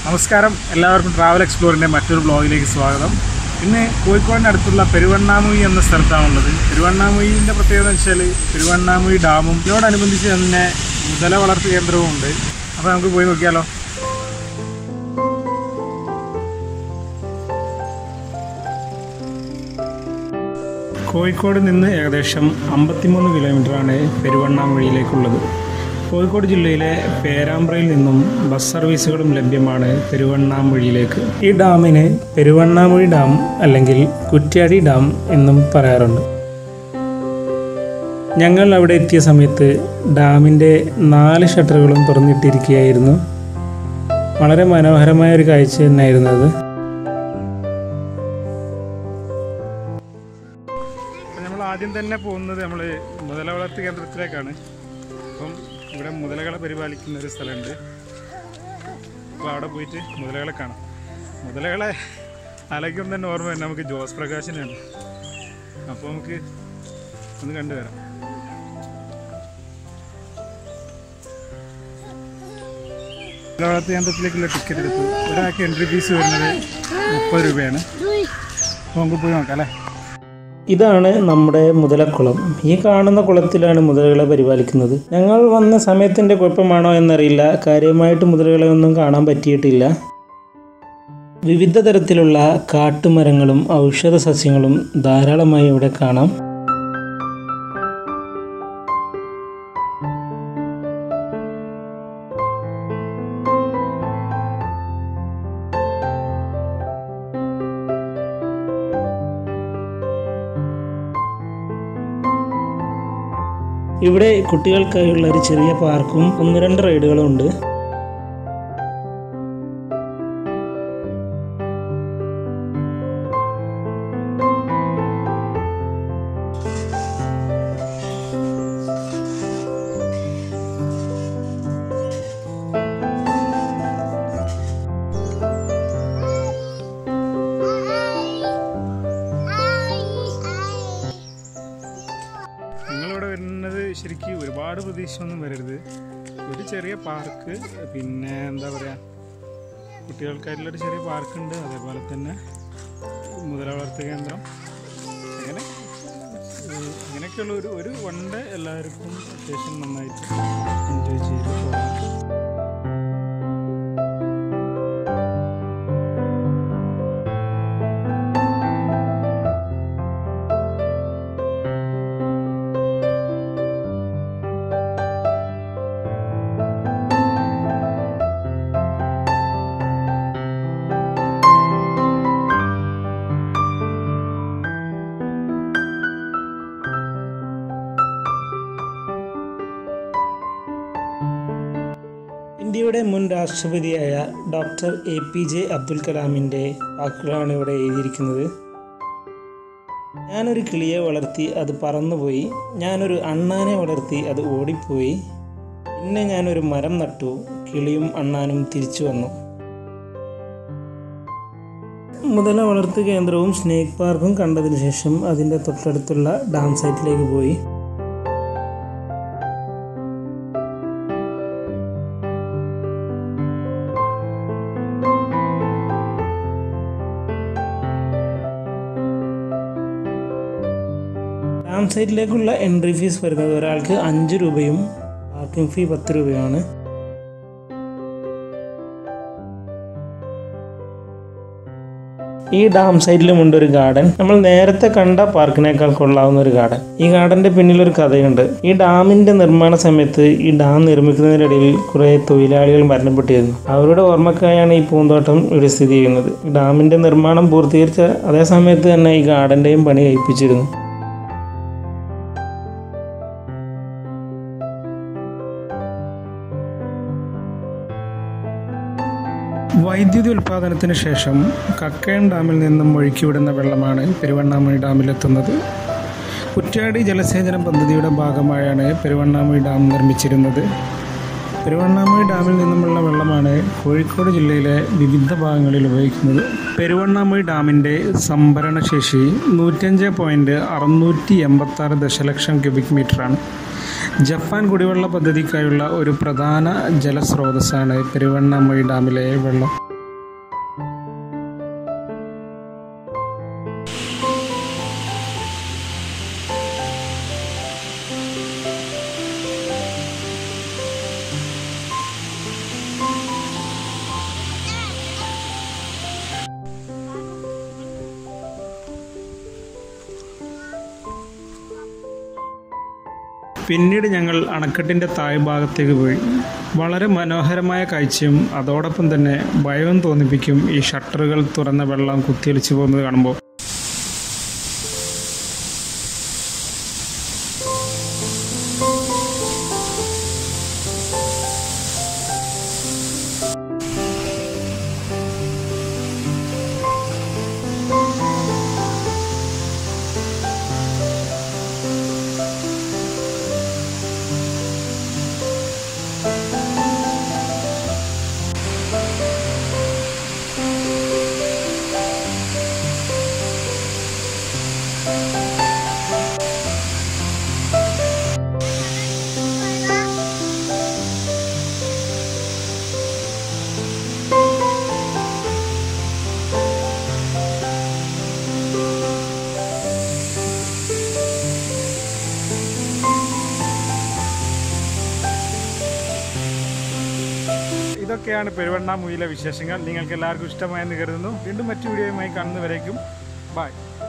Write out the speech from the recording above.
നമസ്കാരം എല്ലാവർക്കും ട്രാവൽ എക്സ്പ്ലോറിൻ്റെ മറ്റൊരു ബ്ലോഗിലേക്ക് സ്വാഗതം ഇന്ന് കോഴിക്കോടിന് അടുത്തുള്ള പെരുവണ്ണാമുഴി എന്ന സ്ഥലത്താണുള്ളത് പെരുവണ്ണാമുഴിൻ്റെ പ്രത്യേകത എന്ന് വെച്ചാൽ പെരുവണ്ണാമുഴി ഡാമും ഇതിനോടനുബന്ധിച്ച് തന്നെ മുതല വളർത്തു കേന്ദ്രവും ഉണ്ട് അപ്പോൾ നമുക്ക് പോയി നോക്കിയാലോ കോഴിക്കോട് നിന്ന് ഏകദേശം അമ്പത്തിമൂന്ന് കിലോമീറ്ററാണ് പെരുവണ്ണാമുഴിയിലേക്കുള്ളത് കോഴിക്കോട് ജില്ലയിലെ പേരാമ്പ്രയിൽ നിന്നും ബസ് സർവീസുകളും ലഭ്യമാണ് പെരുവണ്ണാമുഴിയിലേക്ക് ഈ ഡാമിന് പെരുവണ്ണാമുഴി ഡാം അല്ലെങ്കിൽ കുറ്റ്യാടി ഡാം എന്നും പറയാറുണ്ട് ഞങ്ങൾ അവിടെ എത്തിയ സമയത്ത് ഡാമിൻ്റെ നാല് ഷട്ടറുകളും തുറന്നിട്ടിരിക്കുകയായിരുന്നു വളരെ മനോഹരമായ ഒരു കാഴ്ച തന്നെയായിരുന്നു അത് നമ്മൾ ആദ്യം തന്നെ പോകുന്നത് നമ്മൾ മുതല വളർത്ത് കേന്ദ്രത്തിലേക്കാണ് അപ്പം ഇവിടെ മുതലകളെ പരിപാലിക്കുന്ന ഒരു സ്ഥലമുണ്ട് അപ്പോൾ അവിടെ പോയിട്ട് മുതലകളെ കാണാം മുതലകളെ അലയ്ക്കും തന്നെ ഓർമ്മ തന്നെ നമുക്ക് ജോസ് പ്രകാശിനാണ് അപ്പോൾ നമുക്ക് ഒന്ന് കണ്ടുവരാം മുതല വളർത്ത് കേന്ദ്രത്തിലേക്കുള്ള ടിക്കറ്റ് എടുത്തു ഒരാൾക്ക് എൻട്രി ഫീസ് വരുന്നത് മുപ്പത് രൂപയാണ് അപ്പോൾ നമുക്ക് പോയി നോക്കാം അല്ലേ ഇതാണ് നമ്മുടെ മുതലക്കുളം ഈ കാണുന്ന കുളത്തിലാണ് മുതലകളെ പരിപാലിക്കുന്നത് ഞങ്ങൾ വന്ന സമയത്തിൻ്റെ കുഴപ്പമാണോ എന്നറിയില്ല കാര്യമായിട്ട് മുതലകളെ ഒന്നും കാണാൻ പറ്റിയിട്ടില്ല വിവിധ തരത്തിലുള്ള കാട്ടുമരങ്ങളും ഔഷധ സസ്യങ്ങളും ധാരാളമായി ഇവിടെ കാണാം ഇവിടെ കുട്ടികൾക്കായുള്ള ഒരു ചെറിയ പാർക്കും ഒന്ന് രണ്ട് റൈഡുകളും ഉണ്ട് നിങ്ങളിവിടെ വരുന്നത് ശരിക്കും ഒരുപാട് പ്രതീക്ഷയൊന്നും വരരുത് ഒരു ചെറിയ പാർക്ക് പിന്നെ എന്താ പറയുക കുട്ടികൾക്കായിട്ടുള്ളൊരു ചെറിയ പാർക്കുണ്ട് അതേപോലെ തന്നെ മുതല വളർത്ത് കേന്ദ്രം അങ്ങനെ ഏഹ്, അങ്ങനെയൊക്കെയുള്ള ഒരു ഒരു വൺ ഡേ എല്ലാവർക്കും അത്യാവശ്യം നന്നായിട്ട് എൻജോയ് ചെയ്ത് പോകാം ഇന്ത്യയുടെ മുൻ രാഷ്ട്രപതിയായ doctor A P J Abdul കലാമിൻ്റെ വാക്കുകളാണ് ഇവിടെ എഴുതിയിരിക്കുന്നത് ഞാനൊരു കിളിയെ വളർത്തി അത് പറന്നുപോയി ഞാനൊരു അണ്ണാനെ വളർത്തി അത് ഓടിപ്പോയി പിന്നെ ഞാനൊരു മരം നട്ടു കിളിയും അണ്ണാനും തിരിച്ചു വന്നു മുതല വളർത്തു കേന്ദ്രവും സ്നേക്ക് പാർക്കും കണ്ടതിന് ശേഷം അതിൻ്റെ തൊട്ടടുത്തുള്ള ഡാം സൈറ്റിലേക്ക് പോയി ഡാം സൈറ്റിലേക്കുള്ള എൻട്രി ഫീസ് വരുന്നത് ഒരാൾക്ക് അഞ്ച് രൂപയും പാർക്കിംഗ് ഫീ പത്ത് രൂപയാണ് ഈ ഡാം സൈറ്റിലുമുണ്ട് ഒരു ഗാർഡൻ നമ്മൾ നേരത്തെ കണ്ട പാർക്കിനേക്കാൾ കൊള്ളാവുന്ന ഒരു ഗാർഡൻ ഈ ഗാർഡന്റെ പിന്നിൽ ഒരു കഥയുണ്ട് ഈ ഡാമിന്റെ നിർമ്മാണ സമയത്ത് ഈ ഡാം നിർമ്മിക്കുന്നതിനിടയിൽ കുറെ തൊഴിലാളികൾ മരണപ്പെട്ടിരുന്നു അവരുടെ ഓർമ്മക്കായാണ് ഈ പൂന്തോട്ടം ഇവിടെ സ്ഥിതി ചെയ്യുന്നത് ഈ ഡാമിന്റെ നിർമ്മാണം പൂർത്തീകരിച്ച അതേ സമയത്ത് തന്നെ ഈ ഗാർഡന്റെയും പണി കഴിപ്പിച്ചിരുന്നു വൈദ്യുതി ഉൽപ്പാദനത്തിന് ശേഷം കക്കയം ഡാമിൽ നിന്നും ഒഴുക്കിവിടുന്ന വെള്ളമാണ് പെരുവണ്ണാമണി ഡാമിലെത്തുന്നത് കുറ്റ്യാടി ജലസേചന പദ്ധതിയുടെ ഭാഗമായാണ് പെരുവണ്ണാമണി ഡാം നിർമ്മിച്ചിരുന്നത് പെരുവണ്ണാമണി ഡാമിൽ നിന്നുമുള്ള വെള്ളമാണ് കോഴിക്കോട് ജില്ലയിലെ വിവിധ ഭാഗങ്ങളിൽ ഉപയോഗിക്കുന്നത് പെരുവണ്ണാമണി ഡാമിൻ്റെ സംഭരണ ശേഷി നൂറ്റഞ്ച് പോയിൻറ്റ് അറുന്നൂറ്റി എൺപത്തി ആറ് ദശലക്ഷം ക്യൂബിക് മീറ്ററാണ് ജപ്പാൻ കുടിവെള്ള പദ്ധതിക്കായുള്ള ഒരു പ്രധാന ജലസ്രോതസ്സാണ് പെരുവണ്ണാമൊഴി ഡാമിലെ വെള്ളം പിന്നീട് ഞങ്ങൾ അണക്കെട്ടിൻ്റെ താഴ്ഭാഗത്തേക്ക് പോയി വളരെ മനോഹരമായ കാഴ്ചയും അതോടൊപ്പം തന്നെ ഭയവും തോന്നിപ്പിക്കും ഈ ഷട്ടറുകൾ തുറന്ന വെള്ളം കുത്തിയൊലിച്ചു പോകുന്നത് കാണുമ്പോൾ ഇതൊക്കെയാണ് പെരുവണ്ണാമൂയിലെ വിശേഷങ്ങൾ നിങ്ങൾക്ക് എല്ലാവർക്കും ഇഷ്ടമായെന്ന് കരുതുന്നു വീണ്ടും മറ്റു വീഡിയോയുമായി കാണുന്നവരേക്കും ബൈ